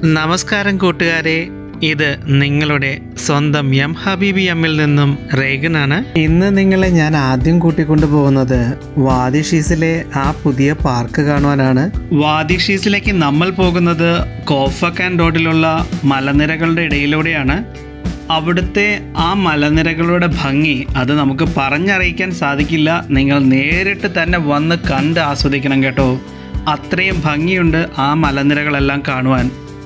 നമസ്കാരം കൂട്ടുകാരെ ഇത് നിങ്ങളുടെ സ്വന്തം എം ഹബീബി എമ്മിൽ നിന്നും റേഗനാണ് ഇന്ന് നിങ്ങളെ ഞാൻ ആദ്യം കൂട്ടിക്കൊണ്ടു പോകുന്നത് വാദി ഷീസിലെ ആ പുതിയ പാർക്ക് കാണുവാനാണ് വാദി ഷീസിലേക്ക് നമ്മൾ പോകുന്നത് കോഫക്കാൻ റോഡിലുള്ള മലനിരകളുടെ ഇടയിലൂടെയാണ് അവിടുത്തെ ആ മലനിരകളുടെ ഭംഗി അത് നമുക്ക് പറഞ്ഞറിയിക്കാൻ സാധിക്കില്ല നിങ്ങൾ നേരിട്ട് തന്നെ വന്ന് കണ്ട് ആസ്വദിക്കണം കേട്ടോ അത്രയും ഭംഗിയുണ്ട് ആ മലനിരകളെല്ലാം കാണുവാൻ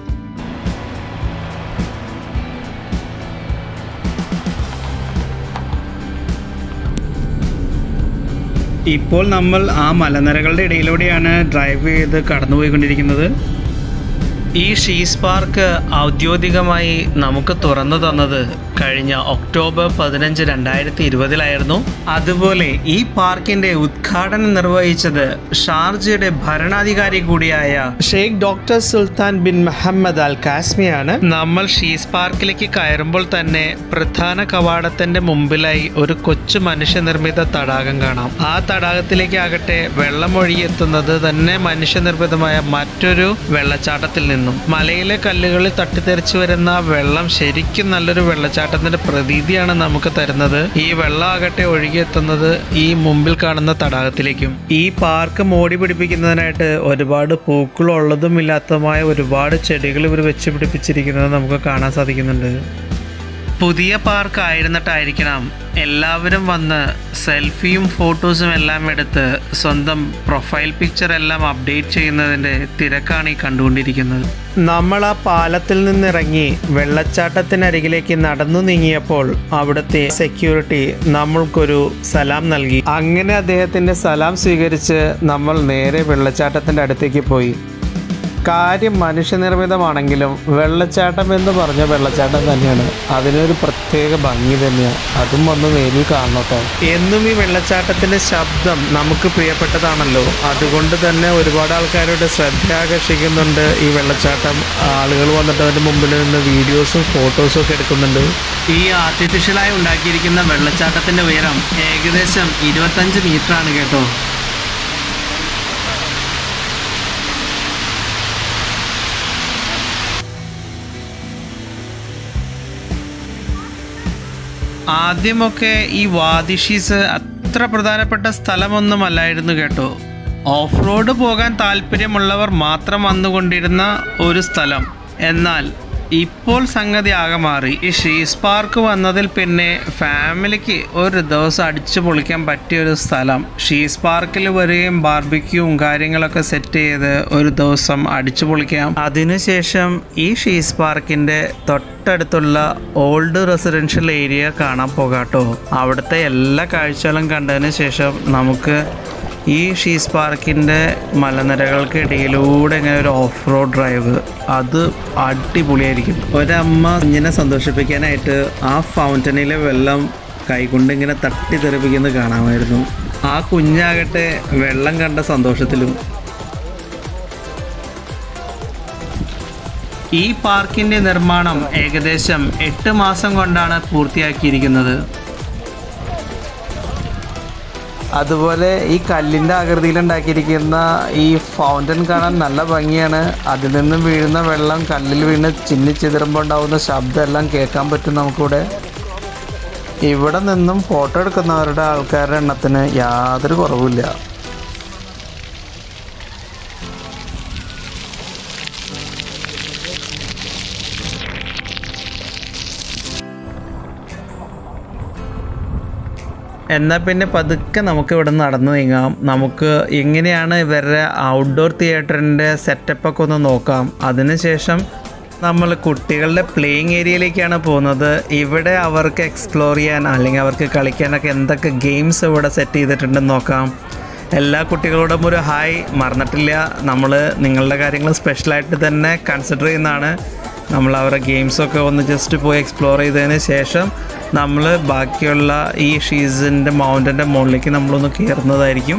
ഇപ്പോൾ നമ്മൾ ആ മലനിരകളുടെ ഇടയിലൂടെയാണ് ഡ്രൈവ് ചെയ്ത് കടന്നുപോയിക്കൊണ്ടിരിക്കുന്നത് ഈ ഷീസ് പാർക്ക് ഔദ്യോഗികമായി നമുക്ക് തുറന്നു തന്നത് കഴിഞ്ഞ ഒക്ടോബർ പതിനഞ്ച് രണ്ടായിരത്തി ഇരുപതിലായിരുന്നു അതുപോലെ ഈ പാർക്കിന്റെ ഉദ്ഘാടനം നിർവഹിച്ചത് ഷാർജയുടെ ഭരണാധികാരി കൂടിയായ Sheikh doctor Sultan bin Muhammad Al കാസ്മിയാണ് നമ്മൾ ഷീസ് പാർക്കിലേക്ക് കയറുമ്പോൾ തന്നെ പ്രധാന കവാടത്തിന്റെ മുമ്പിലായി ഒരു കൊച്ചു മനുഷ്യനിർമ്മിത തടാകം കാണാം ആ തടാകത്തിലേക്കാകട്ടെ വെള്ളം ഒഴുകിയെത്തുന്നത് തന്നെ മനുഷ്യനിർമ്മിതമായ മറ്റൊരു വെള്ളച്ചാട്ടത്തിൽ നിന്നും മലയിലെ കല്ലുകളിൽ തട്ടിത്തെറിച്ചു വരുന്ന വെള്ളം ശരിക്കും നല്ലൊരു വെള്ളച്ചാട്ടത്തിന്റെ പ്രതീതിയാണ് നമുക്ക് തരുന്നത് ഈ വെള്ളം ആകട്ടെ ഒഴുകിയെത്തുന്നത് ഈ മുമ്പിൽ കാണുന്ന തടാകത്തിലേക്കും ഈ പാർക്ക് മോടി പിടിപ്പിക്കുന്നതിനായിട്ട് ഒരുപാട് പൂക്കളുള്ളതും ഇല്ലാത്തതുമായ ഒരുപാട് ചെടികൾ ഇവർ വെച്ച് പിടിപ്പിച്ചിരിക്കുന്നത് നമുക്ക് കാണാൻ സാധിക്കുന്നുണ്ട് പുതിയ പാർക്ക് ആയിരുന്നിട്ടായിരിക്കണം എല്ലാവരും വന്ന് സെൽഫിയും ഫോട്ടോസും എല്ലാം എടുത്ത് സ്വന്തം പ്രൊഫൈൽ പിക്ചർ എല്ലാം അപ്ഡേറ്റ് ചെയ്യുന്നതിൻ്റെ തിരക്കാണ് ഈ കണ്ടുകൊണ്ടിരിക്കുന്നത് നമ്മൾ ആ പാലത്തിൽ നിന്നിറങ്ങി വെള്ളച്ചാട്ടത്തിനരികിലേക്ക് നടന്നു നീങ്ങിയപ്പോൾ അവിടുത്തെ സെക്യൂരിറ്റി നമ്മൾക്കൊരു സലാം നൽകി അങ്ങനെ അദ്ദേഹത്തിൻ്റെ സലാം സ്വീകരിച്ച് നമ്മൾ നേരെ വെള്ളച്ചാട്ടത്തിൻ്റെ അടുത്തേക്ക് പോയി കാര്യം മനുഷ്യനിർമ്മിതമാണെങ്കിലും വെള്ളച്ചാട്ടം എന്ന് പറഞ്ഞ വെള്ളച്ചാട്ടം തന്നെയാണ് അതിനൊരു പ്രത്യേക ഭംഗി തന്നെയാണ് അതും ഒന്ന് നേരിൽ കാണട്ടോ എന്നും ഈ വെള്ളച്ചാട്ടത്തിന്റെ ശബ്ദം നമുക്ക് പ്രിയപ്പെട്ടതാണല്ലോ അതുകൊണ്ട് തന്നെ ഒരുപാട് ആൾക്കാരുടെ ശ്രദ്ധ ആകർഷിക്കുന്നുണ്ട് ഈ വെള്ളച്ചാട്ടം ആളുകൾ വന്നിട്ട് അതിന്റെ മുമ്പിൽ നിന്ന് വീഡിയോസും ഫോട്ടോസും ഒക്കെ എടുക്കുന്നുണ്ട് ഈ ആർട്ടിഫിഷ്യലായി ഉണ്ടാക്കിയിരിക്കുന്ന വെള്ളച്ചാട്ടത്തിന്റെ ഉയരം ഏകദേശം ഇരുപത്തഞ്ച് മീറ്റർ ആണ് കേട്ടോ ആദ്യമൊക്കെ ഈ വാദിഷീസ് അത്ര പ്രധാനപ്പെട്ട സ്ഥലമൊന്നുമല്ലായിരുന്നു കേട്ടോ ഓഫ് റോഡ് പോകാൻ താല്പര്യമുള്ളവർ മാത്രം വന്നുകൊണ്ടിരുന്ന ഒരു സ്ഥലം എന്നാൽ ഇപ്പോൾ സംഗതി ആകെ മാറി ഈ ഷീസ് പാർക്ക് വന്നതിൽ പിന്നെ ഫാമിലിക്ക് ഒരു ദിവസം അടിച്ചു പൊളിക്കാൻ പറ്റിയ ഒരു സ്ഥലം ഷീസ് പാർക്കിൽ വരികയും ബാർബിക്യൂവും കാര്യങ്ങളൊക്കെ സെറ്റ് ചെയ്ത് ഒരു ദിവസം അടിച്ചു പൊളിക്കാം അതിനുശേഷം ഈ ഷീസ് പാർക്കിൻ്റെ തൊട്ടടുത്തുള്ള ഓൾഡ് റെസിഡൻഷ്യൽ ഏരിയ കാണാൻ പോകാട്ടോ അവിടുത്തെ എല്ലാ കാഴ്ചകളും കണ്ടതിന് ശേഷം നമുക്ക് ഈ ഷീസ് പാർക്കിൻ്റെ മലനിരകൾക്ക് ഇടയിലൂടെ ഇങ്ങനെ ഒരു ഓഫ് റോഡ് ഡ്രൈവ് അത് അടിപൊളിയായിരിക്കും ഒരമ്മ കുഞ്ഞിനെ സന്തോഷിപ്പിക്കാനായിട്ട് ആ ഫൗണ്ടനിലെ വെള്ളം കൈകൊണ്ട് ഇങ്ങനെ തട്ടി തെറിപ്പിക്കുന്നത് കാണാമായിരുന്നു ആ കുഞ്ഞാകട്ടെ വെള്ളം കണ്ട സന്തോഷത്തിലും ഈ പാർക്കിന്റെ നിർമ്മാണം ഏകദേശം എട്ട് മാസം കൊണ്ടാണ് പൂർത്തിയാക്കിയിരിക്കുന്നത് അതുപോലെ ഈ കല്ലിൻ്റെ ആകൃതിയിൽ ഉണ്ടാക്കിയിരിക്കുന്ന ഈ ഫൗണ്ടൻ കാണാൻ നല്ല ഭംഗിയാണ് അതിൽ നിന്നും വീഴുന്ന വെള്ളം കല്ലിൽ വീണ് ചിന്നി ചിതറുമ്പോൾ ഉണ്ടാകുന്ന ശബ്ദം എല്ലാം കേൾക്കാൻ പറ്റും നമുക്കിവിടെ ഇവിടെ നിന്നും ഫോട്ടോ എടുക്കുന്നവരുടെ ആൾക്കാരുടെ എണ്ണത്തിന് യാതൊരു കുറവില്ല എന്നാൽ പിന്നെ പതുക്കെ നമുക്ക് ഇവിടെ നടന്നു നീങ്ങാം നമുക്ക് എങ്ങനെയാണ് ഇവരുടെ ഔട്ട്ഡോർ തിയേറ്ററിൻ്റെ സെറ്റപ്പൊക്കെ ഒന്ന് നോക്കാം അതിനുശേഷം നമ്മൾ കുട്ടികളുടെ പ്ലേയിങ് ഏരിയയിലേക്കാണ് പോകുന്നത് ഇവിടെ അവർക്ക് എക്സ്പ്ലോർ ചെയ്യാൻ അല്ലെങ്കിൽ അവർക്ക് കളിക്കാനൊക്കെ എന്തൊക്കെ ഗെയിംസ് ഇവിടെ സെറ്റ് ചെയ്തിട്ടുണ്ടെന്ന് നോക്കാം എല്ലാ കുട്ടികളോടും ഒരു ഹായ് മറന്നിട്ടില്ല നമ്മൾ നിങ്ങളുടെ കാര്യങ്ങൾ സ്പെഷ്യലായിട്ട് തന്നെ കൺസിഡർ ചെയ്യുന്നതാണ് നമ്മൾ അവരുടെ ഗെയിംസൊക്കെ ഒന്ന് ജസ്റ്റ് പോയി എക്സ്പ്ലോർ ചെയ്തതിന് ശേഷം നമ്മൾ ബാക്കിയുള്ള ഈ ഷീസിൻ്റെ മൗണ്ടൻ്റെ മുകളിലേക്ക് നമ്മളൊന്ന് കയറുന്നതായിരിക്കും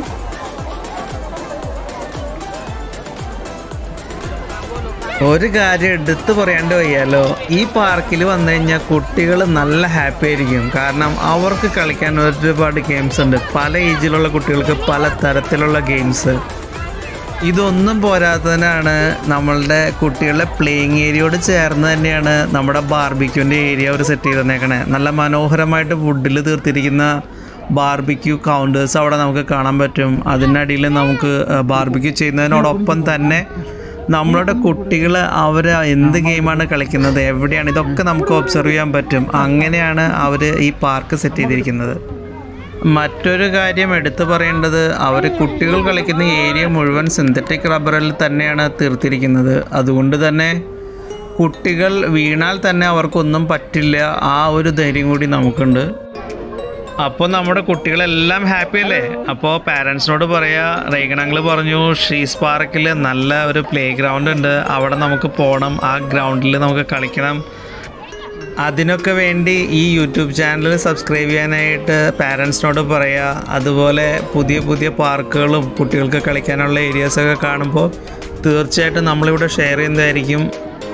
ഒരു കാര്യം എടുത്തു പറയാണ്ട് വയ്യാലോ ഈ പാർക്കിൽ വന്നു കഴിഞ്ഞാൽ കുട്ടികൾ നല്ല ഹാപ്പി ആയിരിക്കും കാരണം അവർക്ക് കളിക്കാൻ ഒരുപാട് ഗെയിംസ് ഉണ്ട് പല ഏജിലുള്ള കുട്ടികൾക്ക് പല തരത്തിലുള്ള ഗെയിംസ് ഇതൊന്നും പോരാത്തതിനാണ് നമ്മളുടെ കുട്ടികളുടെ പ്ലേയിങ് ഏരിയയോട് ചേർന്ന് തന്നെയാണ് നമ്മുടെ ബാർബിക്യൂൻ്റെ ഏരിയ അവർ സെറ്റ് ചെയ്ത് തന്നേക്കണേ നല്ല മനോഹരമായിട്ട് വുഡിൽ തീർത്തിരിക്കുന്ന ബാർബിക്യൂ കൗണ്ടേഴ്സ് അവിടെ നമുക്ക് കാണാൻ പറ്റും അതിനടിയിൽ നമുക്ക് ബാർബിക്യൂ ചെയ്യുന്നതിനോടൊപ്പം തന്നെ നമ്മളുടെ കുട്ടികൾ അവർ എന്ത് ഗെയിമാണ് കളിക്കുന്നത് എവിടെയാണ് ഇതൊക്കെ നമുക്ക് ഒബ്സർവ് ചെയ്യാൻ പറ്റും അങ്ങനെയാണ് അവർ ഈ പാർക്ക് സെറ്റ് ചെയ്തിരിക്കുന്നത് മറ്റൊരു കാര്യം എടുത്തു പറയേണ്ടത് അവർ കുട്ടികൾ കളിക്കുന്ന ഏരിയ മുഴുവൻ സിന്തറ്റിക് റബ്ബറിൽ തന്നെയാണ് തീർത്തിരിക്കുന്നത് അതുകൊണ്ട് തന്നെ കുട്ടികൾ വീണാൽ തന്നെ അവർക്കൊന്നും പറ്റില്ല ആ ഒരു ധൈര്യം കൂടി നമുക്കുണ്ട് അപ്പോൾ നമ്മുടെ കുട്ടികളെല്ലാം ഹാപ്പി അല്ലേ അപ്പോൾ പാരൻസിനോട് പറയാ റേഗണങ്ങൾ പറഞ്ഞു ഷീസ് പാർക്കിൽ നല്ല ഒരു പ്ലേ ഗ്രൗണ്ട് ഉണ്ട് അവിടെ നമുക്ക് പോകണം ആ ഗ്രൗണ്ടിൽ നമുക്ക് കളിക്കണം അതിനൊക്കെ വേണ്ടി ഈ യൂട്യൂബ് ചാനൽ സബ്സ്ക്രൈബ് ചെയ്യാനായിട്ട് പാരൻസിനോട് പറയുക അതുപോലെ പുതിയ പുതിയ പാർക്കുകളും കുട്ടികൾക്ക് കളിക്കാനുള്ള ഏരിയാസൊക്കെ കാണുമ്പോൾ തീർച്ചയായിട്ടും നമ്മളിവിടെ ഷെയർ ചെയ്യുന്നതായിരിക്കും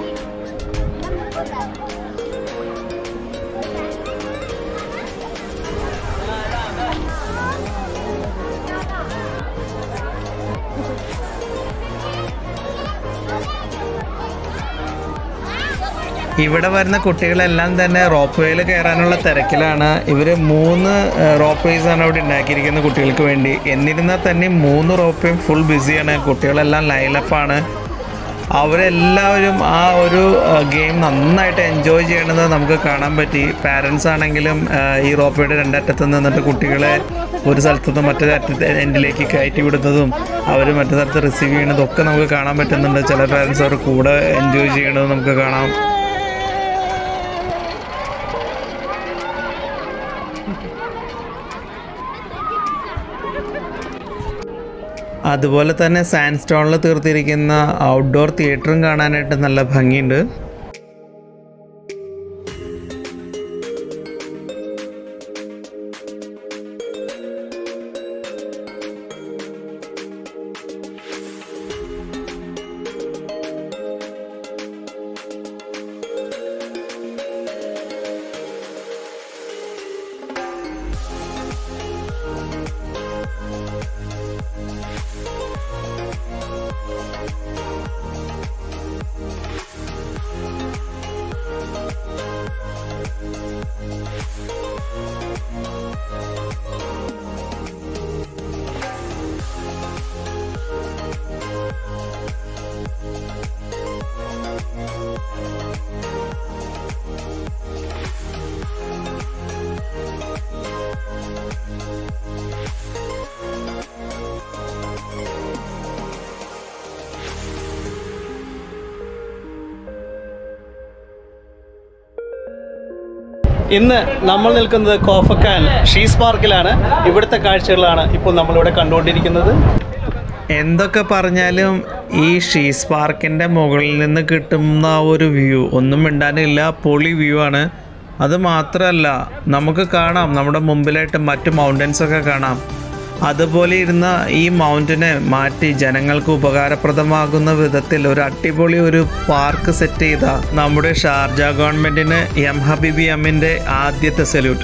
ഇവിടെ വരുന്ന കുട്ടികളെല്ലാം തന്നെ റോപ്പ് വേയിൽ കയറാനുള്ള തിരക്കിലാണ് ഇവർ മൂന്ന് റോപ്പ് വേസ് ആണ് ഇവിടെ ഉണ്ടാക്കിയിരിക്കുന്നത് കുട്ടികൾക്ക് വേണ്ടി എന്നിരുന്നാൽ തന്നെ മൂന്ന് റോപ്പയും ഫുൾ ബിസിയാണ് കുട്ടികളെല്ലാം ലൈനപ്പാണ് അവരെല്ലാവരും ആ ഒരു ഗെയിം നന്നായിട്ട് എൻജോയ് ചെയ്യണത് നമുക്ക് കാണാൻ പറ്റി പാരൻസ് ആണെങ്കിലും ആ, ഈ റോപ്പയുടെ രണ്ടറ്റത്ത് നിന്നിട്ട് കുട്ടികളെ ഒരു സ്ഥലത്തു നിന്ന് മറ്റൊരു അറ്റത്തെ എൻഡിലേക്ക് കയറ്റി വിടുന്നതും അവർ മറ്റു സ്ഥലത്ത് റിസീവ് ചെയ്യണതും ഒക്കെ നമുക്ക് കാണാൻ പറ്റുന്നുണ്ട് ചില പാരൻസ് അവർ കൂടെ എൻജോയ് ചെയ്യണത് നമുക്ക് കാണാം അതുപോലെ തന്നെ സാൻഡ് സ്റ്റോണിൽ തീർത്തിരിക്കുന്ന ഔട്ട്ഡോർ തിയേറ്ററും കാണാനായിട്ട് നല്ല ഭംഗിയുണ്ട് ഇന്ന് നമ്മൾ നിൽക്കുന്നത് കോഫക്കാൻ ഷീസ് പാർക്കിലാണ് ഇവിടുത്തെ കാഴ്ചകളാണ് ഇപ്പോൾ നമ്മളിവിടെ കണ്ടുകൊണ്ടിരിക്കുന്നത് എന്തൊക്കെ പറഞ്ഞാലും ഈ ഷീസ് പാർക്കിൻ്റെ മുകളിൽ നിന്ന് കിട്ടുന്ന ആ ഒരു വ്യൂ ഒന്നും മിണ്ടാനില്ല പൊളി വ്യൂ ആണ് അത് മാത്രമല്ല നമുക്ക് കാണാം നമ്മുടെ മുമ്പിലായിട്ട് മറ്റു മൗണ്ടൻസ് ഒക്കെ കാണാം അതുപോലെ ഇരുന്ന ഈ മൗണ്ടനെ മാറ്റി ജനങ്ങൾക്ക് ഉപകാരപ്രദമാകുന്ന വിധത്തിൽ ഒരു അടിപൊളി ഒരു പാർക്ക് സെറ്റ് ചെയ്ത നമ്മുടെ ഷാർജ ഗവൺമെന്റിന് എം ഹബീബി എമ്മിന്റെ ആദ്യത്തെ സല്യൂട്ട്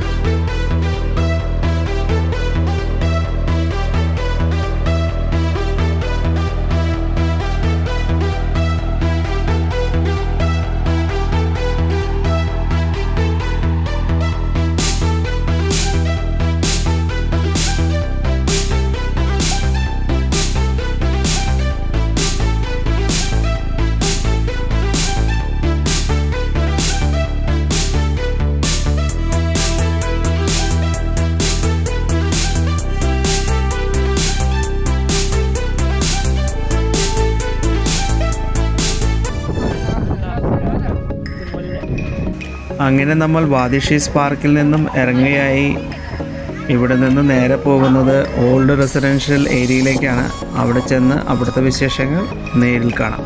അങ്ങനെ നമ്മൾ വാദിഷീസ് പാർക്കിൽ നിന്നും ഇറങ്ങിയായി ഇവിടെ നിന്ന് നേരെ പോകുന്നത് ഓൾഡ് റെസിഡൻഷ്യൽ ഏരിയയിലേക്കാണ് അവിടെ ചെന്ന് അവിടുത്തെ വിശേഷങ്ങൾ നേരിൽ കാണാം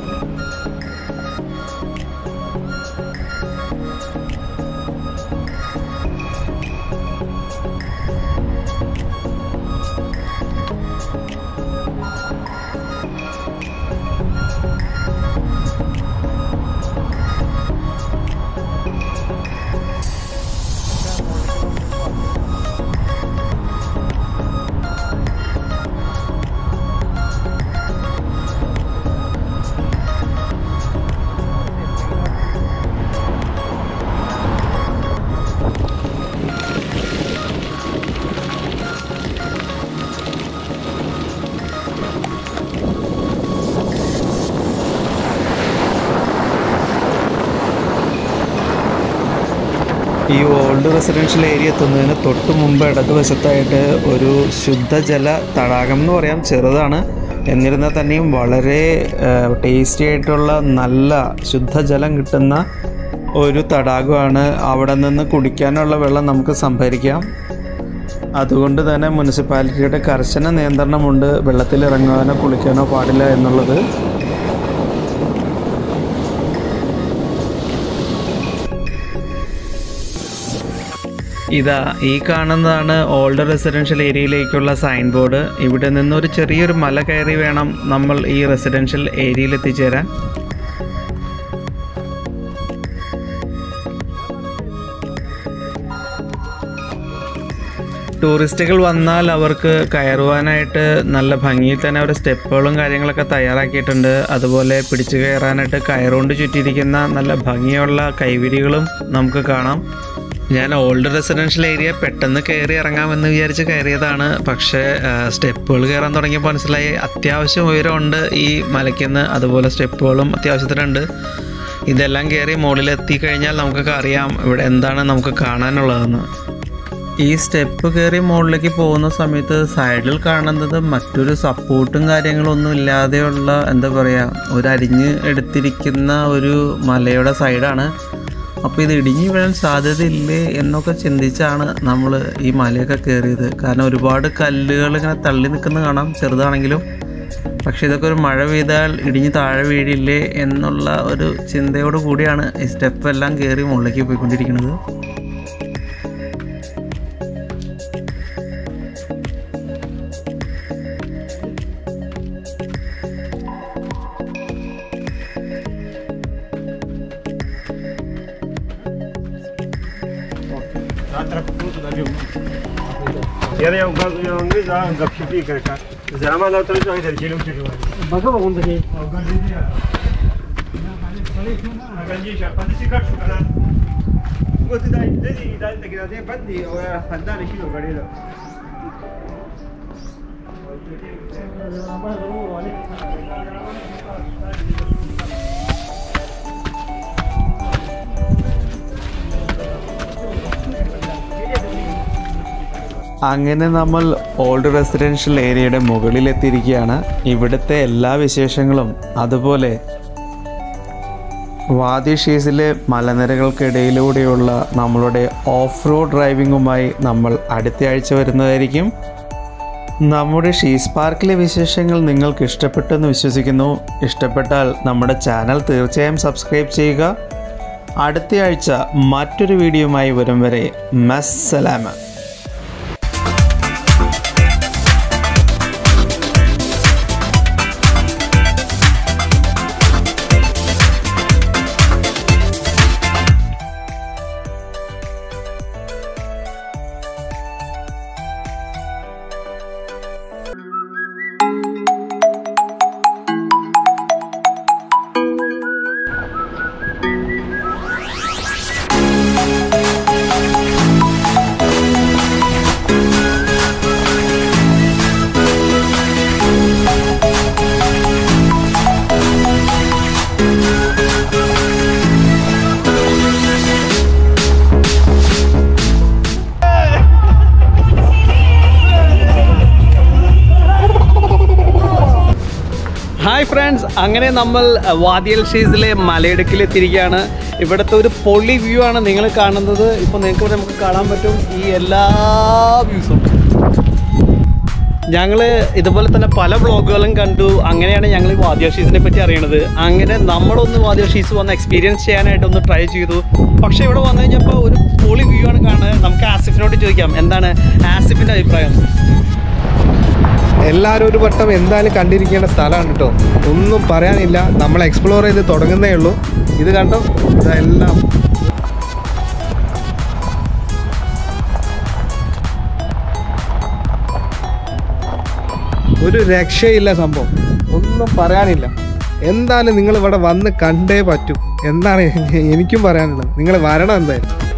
ഈ ഓൾഡ് റെസിഡൻഷ്യൽ ഏരിയ എത്തുന്നതിന് തൊട്ട് മുമ്പ് ഇടതുവശത്തായിട്ട് ഒരു ശുദ്ധജല തടാകം എന്ന് പറയാം ചെറുതാണ് എന്നിരുന്നാൽ തന്നെയും വളരെ ടേസ്റ്റി ആയിട്ടുള്ള നല്ല ശുദ്ധജലം കിട്ടുന്ന ഒരു തടാകമാണ് അവിടെ നിന്ന് കുടിക്കാനുള്ള വെള്ളം നമുക്ക് സംഭരിക്കാം അതുകൊണ്ട് തന്നെ മുനിസിപ്പാലിറ്റിയുടെ കർശന നിയന്ത്രണമുണ്ട് വെള്ളത്തിൽ ഇറങ്ങാനോ കുളിക്കാനോ പാടില്ല എന്നുള്ളത് ഇതാ ഈ കാണുന്നതാണ് ഓൾഡ് റെസിഡൻഷ്യൽ ഏരിയയിലേക്കുള്ള സൈൻ ബോർഡ് ഇവിടെ നിന്ന് ഒരു ചെറിയൊരു മല കയറി വേണം നമ്മൾ ഈ റെസിഡൻഷ്യൽ ഏരിയയിൽ എത്തിച്ചേരാൻ ടൂറിസ്റ്റുകൾ വന്നാൽ അവർക്ക് കയറുവാനായിട്ട് നല്ല ഭംഗിയിൽ തന്നെ അവർ സ്റ്റെപ്പുകളും കാര്യങ്ങളൊക്കെ തയ്യാറാക്കിയിട്ടുണ്ട് അതുപോലെ പിടിച്ചു കയറാനായിട്ട് കയറുകൊണ്ട് ചുറ്റിയിരിക്കുന്ന നല്ല ഭംഗിയുള്ള കൈവിരികളും നമുക്ക് കാണാം ഞാൻ ഓൾഡ് റെസിഡൻഷ്യൽ ഏരിയ പെട്ടെന്ന് കയറി ഇറങ്ങാമെന്ന് വിചാരിച്ച് കയറിയതാണ് പക്ഷേ സ്റ്റെപ്പുകൾ കയറാൻ തുടങ്ങിയപ്പോൾ മനസ്സിലായി അത്യാവശ്യം ഉയരമുണ്ട് ഈ മലയ്ക്കുന്ന് അതുപോലെ സ്റ്റെപ്പുകളും അത്യാവശ്യത്തിനുണ്ട് ഇതെല്ലാം കയറി മുകളിലെത്തി കഴിഞ്ഞാൽ നമുക്കൊക്കെ അറിയാം ഇവിടെ എന്താണ് നമുക്ക് കാണാനുള്ളതെന്ന് ഈ സ്റ്റെപ്പ് കയറി മുകളിലേക്ക് പോകുന്ന സമയത്ത് സൈഡിൽ കാണുന്നത് മറ്റൊരു സപ്പോർട്ടും കാര്യങ്ങളൊന്നും ഇല്ലാതെയുള്ള എന്താ പറയുക ഒരു അരിഞ്ഞ് എടുത്തിരിക്കുന്ന ഒരു മലയുടെ സൈഡാണ് അപ്പോൾ ഇത് ഇടിഞ്ഞു വീഴാൻ സാധ്യതയില്ലേ എന്നൊക്കെ ചിന്തിച്ചാണ് നമ്മൾ ഈ മലയൊക്കെ കയറിയത് കാരണം ഒരുപാട് കല്ലുകൾ ഇങ്ങനെ തള്ളി നിൽക്കുന്നത് കാണാം ചെറുതാണെങ്കിലും പക്ഷെ ഇതൊക്കെ ഒരു മഴ പെയ്താൽ ഇടിഞ്ഞ് താഴെ വീഴില്ലേ എന്നുള്ള ഒരു ചിന്തയോട് കൂടിയാണ് ഈ സ്റ്റെപ്പ് എല്ലാം കയറി മുകളിലേക്ക് പോയിക്കൊണ്ടിരിക്കുന്നത് Era eu eu não já gapshipi karka. Zama na tare to idhar chilo chilo. बघा बघून तरी Ganji sha pandi kar shukana. Ko da dai dai da gida dai bandi o ya handa ne shilo gare da. അങ്ങനെ നമ്മൾ old residential ഏരിയയുടെ മുകളിലെത്തിയിരിക്കുകയാണ് ഇവിടുത്തെ എല്ലാ വിശേഷങ്ങളും അതുപോലെ വാദി ഷീസിലെ മലനിരകൾക്കിടയിലൂടെയുള്ള നമ്മളുടെ ഓഫ് റോഡ് ഡ്രൈവിങ്ങുമായി നമ്മൾ അടുത്ത ആഴ്ച വരുന്നതായിരിക്കും നമ്മുടെ ഷീസ് പാർക്കിലെ വിശേഷങ്ങൾ നിങ്ങൾക്ക് ഇഷ്ടപ്പെട്ടെന്ന് വിശ്വസിക്കുന്നു ഇഷ്ടപ്പെട്ടാൽ നമ്മുടെ ചാനൽ തീർച്ചയായും സബ്സ്ക്രൈബ് ചെയ്യുക അടുത്ത ആഴ്ച മറ്റൊരു വീഡിയോയുമായി വരും വരെ മസ്സലാമ ഹായ് ഫ്രണ്ട്സ് അങ്ങനെ നമ്മൾ വാദിയൽ ഷീസിലെ മലയിടുക്കിലെത്തിയിരിക്കുകയാണ് ഇവിടുത്തെ ഒരു പൊളി വ്യൂ ആണ് നിങ്ങൾ കാണുന്നത് ഇപ്പോൾ നിങ്ങൾക്ക് ഇവിടെ നമുക്ക് കാണാൻ പറ്റും ഈ എല്ലാ വ്യൂസും ഞങ്ങൾ ഇതുപോലെ തന്നെ പല വ്ളോഗുകളും കണ്ടു അങ്ങനെയാണ് ഞങ്ങൾ ഈ വാദ്യ ഷീസിനെ പറ്റി അറിയണത് അങ്ങനെ നമ്മളൊന്ന് വാദ്യ ഷീസ് വന്ന് എക്സ്പീരിയൻസ് ചെയ്യാനായിട്ട് ഒന്ന് ട്രൈ ചെയ്തു പക്ഷേ ഇവിടെ വന്നു കഴിഞ്ഞപ്പോൾ ഒരു പൊളി വ്യൂ ആണ് കാണുന്നത് നമുക്ക് ആസിഫിനോട് ചോദിക്കാം എന്താണ് ആസിഫിൻ്റെ അഭിപ്രായം എല്ലാവരും ഒരു വട്ടം എന്തായാലും കണ്ടിരിക്കേണ്ട സ്ഥലമാണ് കേട്ടോ ഒന്നും പറയാനില്ല നമ്മൾ എക്സ്പ്ലോർ ചെയ്ത് തുടങ്ങുന്നേ ഉള്ളൂ ഇത് കണ്ടോ ഇതെല്ലാം ഒരു രക്ഷയില്ല സംഭവം ഒന്നും പറയാനില്ല എന്തായാലും നിങ്ങൾ ഇവിടെ വന്ന് കണ്ടേ പറ്റൂ എന്താണ് എനിക്കും പറയാനുള്ളത് നിങ്ങൾ വരണം എന്തായാലും